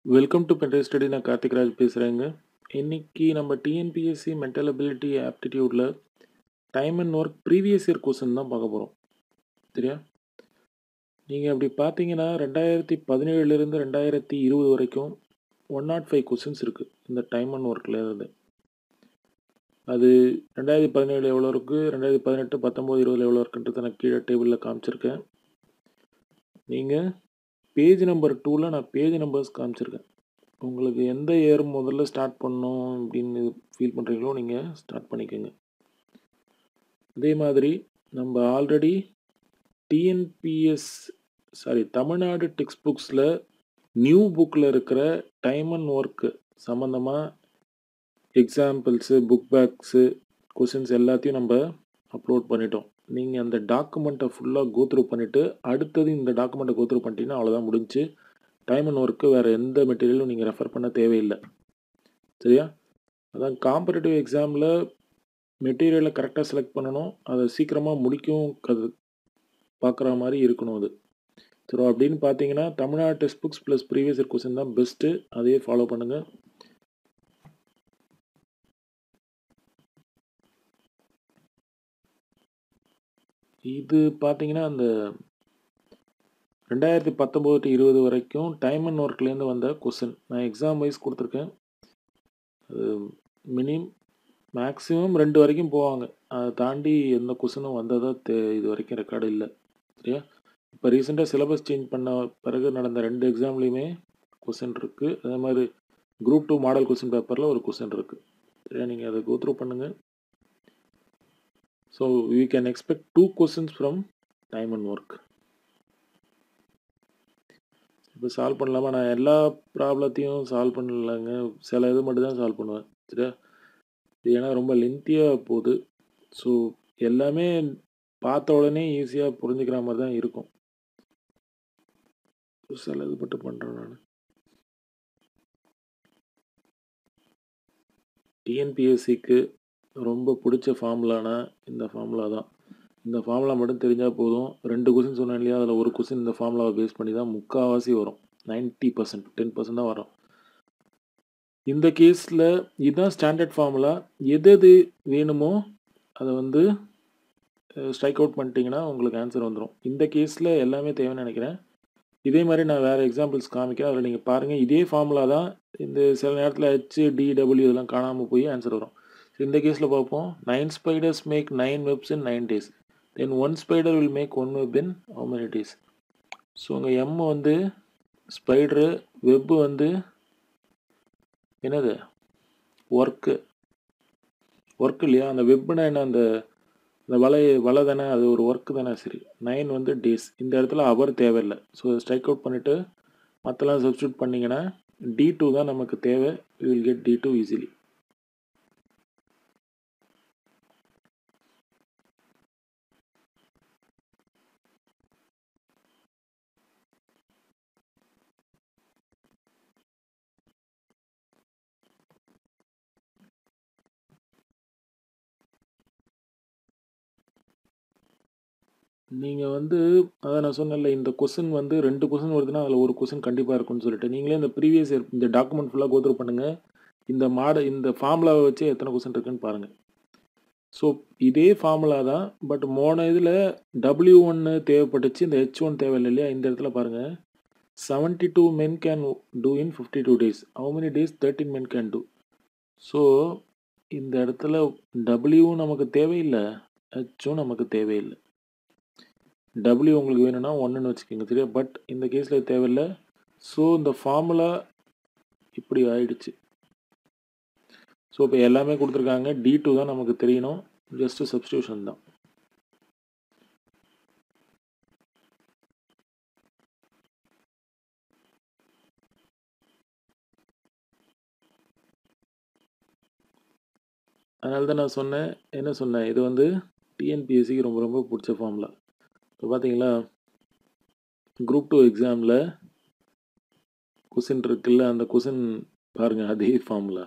welcome to pen drive study நான் கார்த்திக் ராஜ் பேசுகிறேங்க இன்னைக்கு நம்ம டிஎன்பிஎஸ்சி மென்டல் அபிலிட்டி ஆப்டிடியூடில் time and work previous year question தான் பார்க்க போகிறோம் சரியா நீங்கள் அப்படி பார்த்தீங்கன்னா ரெண்டாயிரத்தி பதினேழுலேருந்து ரெண்டாயிரத்தி இருபது வரைக்கும் ஒன் நாட் ஃபைவ் கொஸ்டின்ஸ் இருக்குது இந்த டைம் அண்ட் ஒர்க்கில் இருந்து அது ரெண்டாயிரத்தி பதினேழு எவ்வளோ இருக்குது ரெண்டாயிரத்தி பதினெட்டு பத்தொம்போது இருபது எவ்வளோ இருக்குன்றது நான் கீழே டேபிளில் காமிச்சிருக்கேன் நீங்கள் பேஜ் நம்பர் டூவில் நான் பேஜ் நம்பர்ஸ் காமிச்சிருக்கேன் உங்களுக்கு எந்த இயர் முதல்ல ஸ்டார்ட் பண்ணணும் அப்படின்னு ஃபீல் பண்ணுறீங்களோ நீங்கள் ஸ்டார்ட் பண்ணிக்கோங்க அதே மாதிரி நம்ம already TNPS sorry Tamil Nadu text புக்ஸில் நியூ புக்கில் இருக்கிற டைம் அண்ட் ஒர்க்கு சம்மந்தமாக எக்ஸாம்பிள்ஸு புக் பேக்ஸு கொஷின்ஸ் எல்லாத்தையும் நம்ம அப்லோட் பண்ணிட்டோம் நீங்கள் அந்த டாக்குமெண்ட்டை ஃபுல்லாக கோத்ரூ பண்ணிவிட்டு அடுத்தது இந்த டாக்குமெண்ட்டை கோத்ரூ பண்ணிட்டீங்கன்னா அவ்வளோதான் முடிஞ்சு டைம் அண்ட் ஒர்க்கு வேறு எந்த மெட்டீரியலும் நீங்கள் ரெஃபர் பண்ண தேவையில்லை சரியா அதான் காம்படிட்டிவ் எக்ஸாமில் மெட்டீரியலை கரெக்டாக செலக்ட் பண்ணணும் அதை சீக்கிரமாக முடிக்கவும் அது பார்க்குற மாதிரி இருக்கணும் அது ஸோ அப்படின்னு பார்த்தீங்கன்னா Tamil Nadu text books plus previous year question தான் பெஸ்ட்டு அதையே ஃபாலோ பண்ணுங்கள் இது பார்த்தீங்கன்னா அந்த ரெண்டாயிரத்தி பத்தொம்போது டு இருபது வரைக்கும் டைம் அண்ட் ஒர்க்லேருந்து வந்த கொஸ்டின் நான் எக்ஸாம் வைஸ் கொடுத்துருக்கேன் அது மினிம் மேக்ஸிமம் ரெண்டு வரைக்கும் போவாங்க அதை தாண்டி எந்த கொஸ்டினும் வந்ததாக தே இது வரைக்கும் ரெக்கார்டு இல்லை சரியா இப்போ ரீசெண்டாக சிலபஸ் சேஞ்ச் பண்ண பிறகு நடந்த ரெண்டு எக்ஸாம்லேயுமே கொஸ்டின் இருக்குது அதே மாதிரி குரூப் டூ மாடல் கொஸ்டின் பேப்பரில் ஒரு கொஸ்டின் இருக்குது சரியா நீங்கள் அதை கோத்ரூ பண்ணுங்கள் so you can expect two questions from time and work இப்போ சால்வ் பண்ணலாமா நான் எல்லா ப்ராப்ளத்தையும் சால்வ் பண்ணலைங்க சில இது மட்டும் தான் சால்வ் பண்ணுவேன் சரியா இது ஏன்னா ரொம்ப லென்த்தியாக போகுது ஸோ எல்லாமே பார்த்த உடனே ஈஸியாக புரிஞ்சுக்கிற மாதிரி தான் இருக்கும் சில இது மட்டும் பண்ணுறேன் நான் டிஎன்பிஎஸ்சிக்கு ரொம்ப பிடிச்ச ஃபார்முலானா இந்த ஃபார்முலா தான் இந்த ஃபார்முலா மட்டும் தெரிஞ்சால் போதும் ரெண்டு கொஸ்டின் சொன்னேன் இல்லையா அதில் ஒரு கொஸ்டின் இந்த ஃபார்முலாவை பேஸ் பண்ணி தான் முக்கால்வாசி வரும் நைன்ட்டி பர்சன்ட் டென் பர்சன்ட் தான் வரும் இந்த கேஸில் இதுதான் ஸ்டாண்டர்ட் ஃபார்முலா எது எது வேணுமோ அதை வந்து ஸ்ட்ரைக் அவுட் பண்ணிட்டீங்கன்னா உங்களுக்கு ஆன்சர் வந்துடும் இந்த கேஸில் எல்லாமே தேவைன்னு நினைக்கிறேன் இதே மாதிரி நான் வேறு எக்ஸாம்பிள்ஸ் காமிக்கிறேன் அதில் நீங்கள் பாருங்கள் இதே ஃபார்முலா தான் இந்த சில நேரத்தில் ஹெச் டிடபிள்யூ இதெல்லாம் காணாமல் போய் ஆன்சர் வரும் இந்த கேஸில் பார்ப்போம் nine spiders make nine webs in nine days then one spider will make one web in how many days so உங்கள் எம் வந்து ஸ்பைடரு வெப்பு வந்து என்னது ஒர்க்கு ஒர்க் இல்லையா அந்த வெப்புனா என்ன அந்த அந்த வலை வலை தானே அது ஒரு ஒர்க்கு தானே சரி நைன் வந்து டேஸ் இந்த இடத்துல அவர் தேவையில்லை ஸோ ஸ்ட்ரைக் அவுட் பண்ணிவிட்டு மற்றெல்லாம் சப்ஸ்டியூட் பண்ணிங்கன்னா டி டூ தான் நமக்கு தேவை you will get D two easily நீங்கள் வந்து அதை நான் சொன்னேன்ல இந்த கொஸ்டின் வந்து ரெண்டு கொஸ்டின் வருதுன்னா அதில் ஒரு கொஸ்டின் கண்டிப்பாக இருக்கும்னு சொல்லிட்டு நீங்களே இந்த ப்ரீவியஸ் இயர் இந்த டாக்குமெண்ட் ஃபுல்லாக கோத்ரூ பண்ணுங்கள் இந்த மாட இந்த ஃபார்முலாவை வச்சு எத்தனை கொஸ்டின் இருக்குன்னு பாருங்கள் ஸோ இதே ஃபார்முலா தான் பட் மோன இதில் டபிள்யூ ஒன்று தேவைப்பட்டுச்சு இந்த ஹெச் ஒன் தேவையில்லை இல்லையா இந்த இடத்துல பாருங்கள் seventy two men can do in fifty two days how many days thirteen men can do so இந்த இடத்துல டபிள்யூவும் நமக்கு தேவையில்லை ஹெச்சும் நமக்கு தேவையில்லை டபிள்யூ உங்களுக்கு வேணும்னா ஒன்றுன்னு வச்சுக்கோங்க சரியா பட் இந்த கேஸில் தேவையில்லை ஸோ இந்த ஃபார்முலா இப்படி ஆயிடுச்சு ஸோ இப்போ எல்லாமே கொடுத்துருக்காங்க டி டூ தான் நமக்கு தெரியணும் ஜஸ்ட்டு சப்ஸ்டியூஷன் தான் அதனால தான் நான் சொன்னேன் என்ன சொன்னேன் இது வந்து டிஎன்பிஎஸ்சிக்கு ரொம்ப ரொம்ப பிடிச்ச ஃபார்முலா இப்போ பார்த்தீங்களா குரூப் டூ எக்ஸாமில் கொஷின் இருக்குல்ல அந்த கொஷின் பாருங்கள் அதே ஃபார்முலா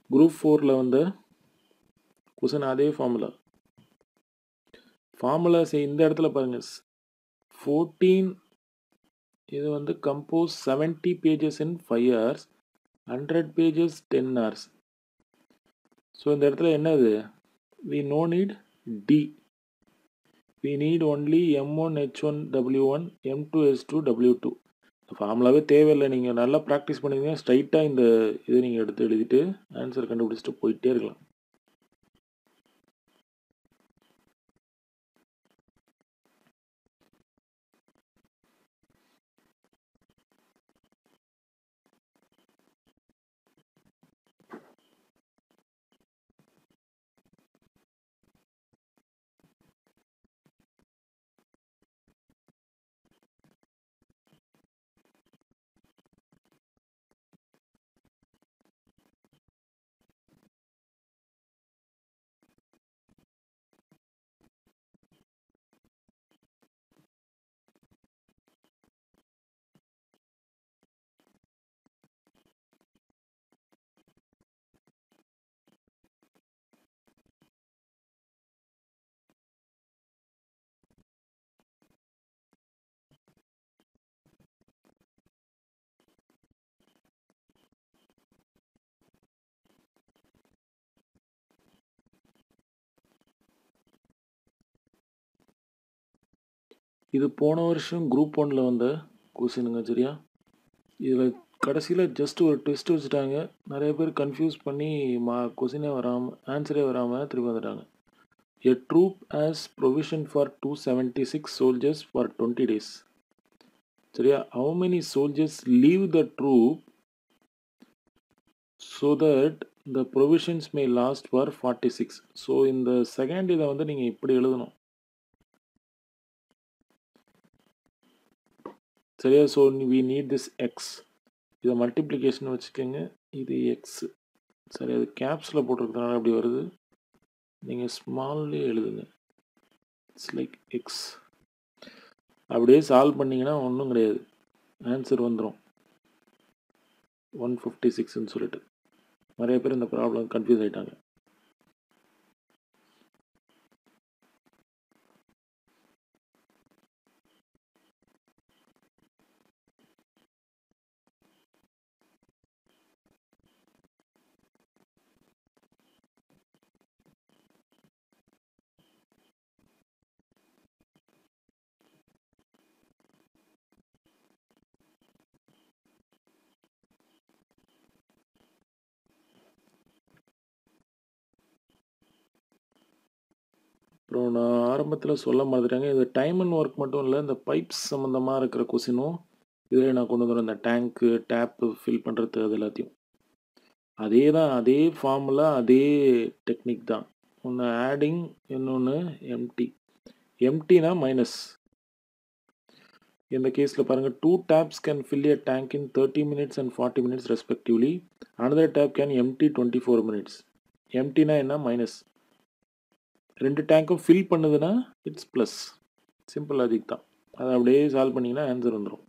குரூப் ஃபோரில் வந்த கொஸ்டின் அதே ஃபார்முலா ஃபார்முலா செய் இந்த இடத்துல பாருங்கள் ஃபோர்டீன் இது வந்து compose seventy pages in five hours hundred pages ten hours so இந்த இடத்துல என்னது we no need D we need only M one H one W one M two S two W two ஃபார்முலாவே தேவையில்லை நீங்கள் நல்லா practice பண்ணிங்கன்னா ஸ்ட்ரைட்டாக இந்த இது நீங்கள் எடுத்து எழுதிட்டு ஆன்சர் கண்டுபிடிச்சிட்டு போயிட்டே இருக்கலாம் இது போன வருஷம் குரூப் ஒன்ல வந்த கொஸ்டினுங்க சரியா இதில் கடைசியில் ஜஸ்ட் ஒரு டெஸ்ட் வச்சுட்டாங்க நிறைய பேர் கன்ஃபியூஸ் பண்ணி மா கொஸ்டினே வராமல் ஆன்சரே வராமல் திருப்பி வந்துட்டாங்க a troop has provision for two seventy six soldiers for twenty days சரியா how many soldiers leave the troop so that the provisions may last for forty six so இந்த செகண்ட் இதை வந்து நீங்கள் இப்படி எழுதணும் சரியா so we need this X இதை multiplication வச்சுக்கோங்க இது எக்ஸ் சரி அது கேப்ஸில் போட்டிருக்கிறதுனால அப்படி வருது நீங்கள் ஸ்மால்லே எழுதுங்க இட்ஸ் லைக் எக்ஸ் அப்படியே சால்வ் பண்ணிங்கன்னா ஒன்றும் கிடையாது ஆன்சர் வந்துடும் ஒன் ஃபிஃப்டி சிக்ஸ்ன்னு சொல்லிட்டு நிறைய பேர் இந்த ப்ராப்ளம் கன்ஃபியூஸ் ஆகிட்டாங்க அப்புறம் நான் ஆரம்பத்தில் சொல்ல மறந்துட்டாங்க இது டைம் அண்ட் ஒர்க் மட்டும் இல்லை இந்த பைப்ஸ் சம்மந்தமாக இருக்கிற கொஸ்டினும் இதில் நான் கொண்டு வந்துடுறேன் இந்த டேங்க்கு டேப்பு ஃபில் பண்ணுறது அது எல்லாத்தையும் அதே தான் அதே ஃபார்முலா அதே டெக்னிக் தான் ஒன்று ஆடிங் இன்னொன்று எம்டி எம்டினா மைனஸ் இந்த கேஸில் பாருங்கள் two taps can fill a tank in thirty minutes and forty minutes respectively another tap can empty twenty four minutes எம்டினா என்ன மைனஸ் ரெண்டு டேங்க்கும் ஃபில் பண்ணுதுன்னா இட்ஸ் ப்ளஸ் சிம்பிள் லாஜிக் தான் அதை அப்படியே சால்வ் பண்ணிங்கன்னா ஆன்சர் வந்துடும்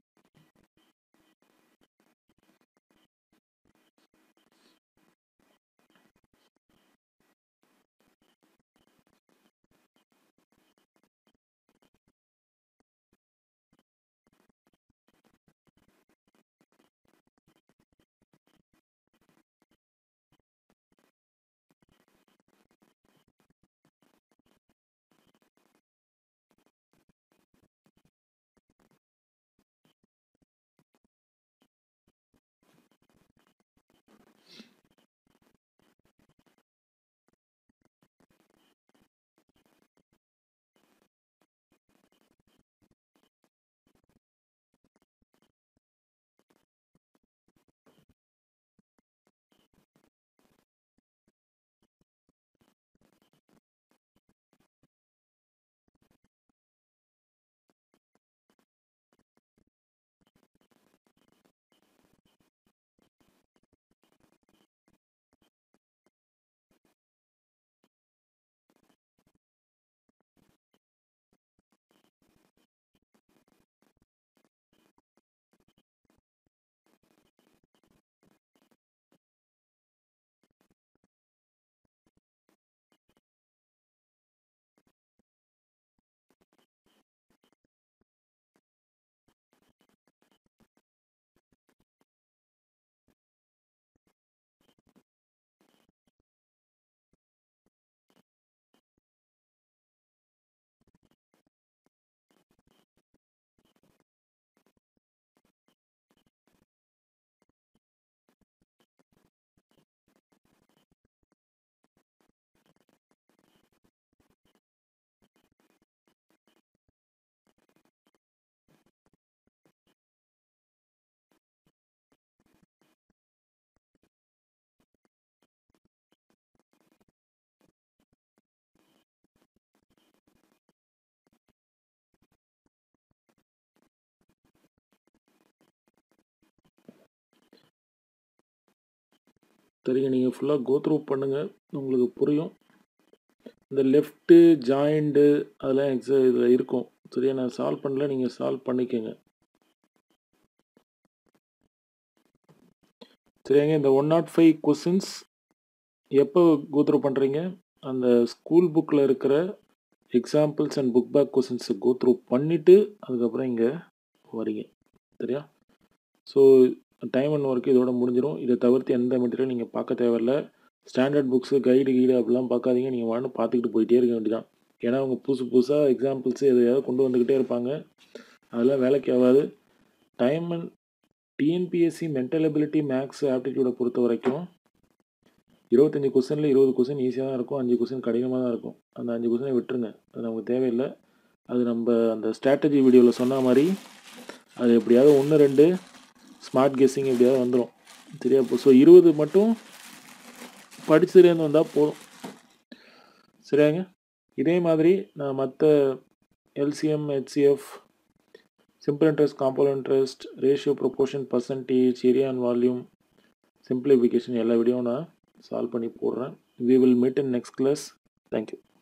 சரிங்க நீங்கள் ஃபுல்லாக கோ த்ரூ பண்ணுங்கள் உங்களுக்கு புரியும் இந்த லெஃப்ட்டு ஜாயிண்ட்டு அதெல்லாம் எக்ஸா இதில் இருக்கும் சரியா நான் சால்வ் பண்ணல நீங்கள் சால்வ் பண்ணிக்கோங்க சரியாங்க இந்த ஒன் நாட் ஃபைவ் கொஸ்டின்ஸ் எப்போ கோத்ரூ பண்ணுறீங்க அந்த ஸ்கூல் புக்கில் இருக்கிற எக்ஸாம்பிள்ஸ் அண்ட் புக் பேக் கொஸ்டின்ஸை கோத்ரூ பண்ணிவிட்டு அதுக்கப்புறம் இங்கே வரீங்க சரியா ஸோ டைம் அண்ட் ஒர்க் இதோட முடிஞ்சிடும் இதை தவிர்த்து எந்த மெட்டீரியல் நீங்கள் பார்க்க தேவையில்ல ஸ்டாண்டர்ட் புக்ஸு கைடு கீடு அப்படிலாம் பார்க்காதீங்க நீங்கள் வான்னு பார்த்துக்கிட்டு போயிட்டே இருக்க வேண்டியதான் ஏன்னா அவங்க புதுசு புதுசாக எக்ஸாம்பிள்ஸு எதையாவது கொண்டு வந்துக்கிட்டே இருப்பாங்க அதெல்லாம் வேலைக்கு ஆகாது time and TNPSC mental ability maths ஆப்டிடியூடை பொறுத்த வரைக்கும் இருபத்தஞ்சி கொஸ்டினில் இருபது கொஸ்டின் ஈஸியாக தான் இருக்கும் அஞ்சு கொஸ்டின் கடினமாக தான் இருக்கும் அந்த அஞ்சு கொஸ்டினை விட்டுருங்க அது நமக்கு தேவையில்லை அது நம்ம அந்த ஸ்ட்ராட்டஜி வீடியோவில் சொன்ன மாதிரி அது எப்படியாவது ஒன்று ரெண்டு ஸ்மார்ட் கெஸ்ஸிங் எப்படியாவது வந்துடும் சரியா இப்போ ஸோ இருபது மட்டும் படிச்சுலேருந்து வந்தால் போதும் சரியாங்க இதே மாதிரி நான் மற்ற LCM HCF simple interest compound interest ratio proportion percentage area and volume simplification எல்லா வீடியோவும் நான் சால்வ் பண்ணி போடுறேன் we will meet in next class thank you